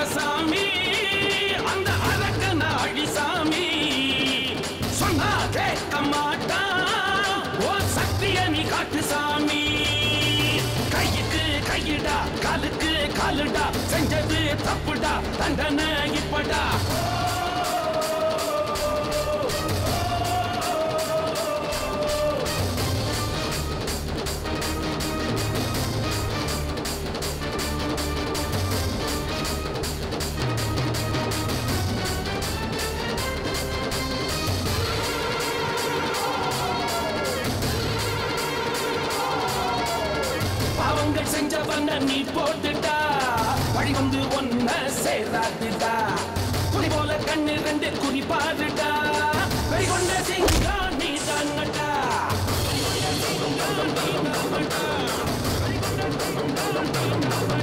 சாமி அந்த அரக்கன அழிசாமி சொன்னா கேட்க மாட்டான் ஓ சக்திய நீ காட்டு சாமி கையுக்கு கையிடா காலுக்கு காலுடா செஞ்சது தப்புடா தண்டனை இப்படா பாவங்கள் செஞ்சவன நீ போட்டுட்டா வழி வந்து ஒன்ன சேராதுடா புலி போல கண்ணு ரெண்டு குறி பாருடா வெறி கொண்ட சிங்கா நீ தானடா Thank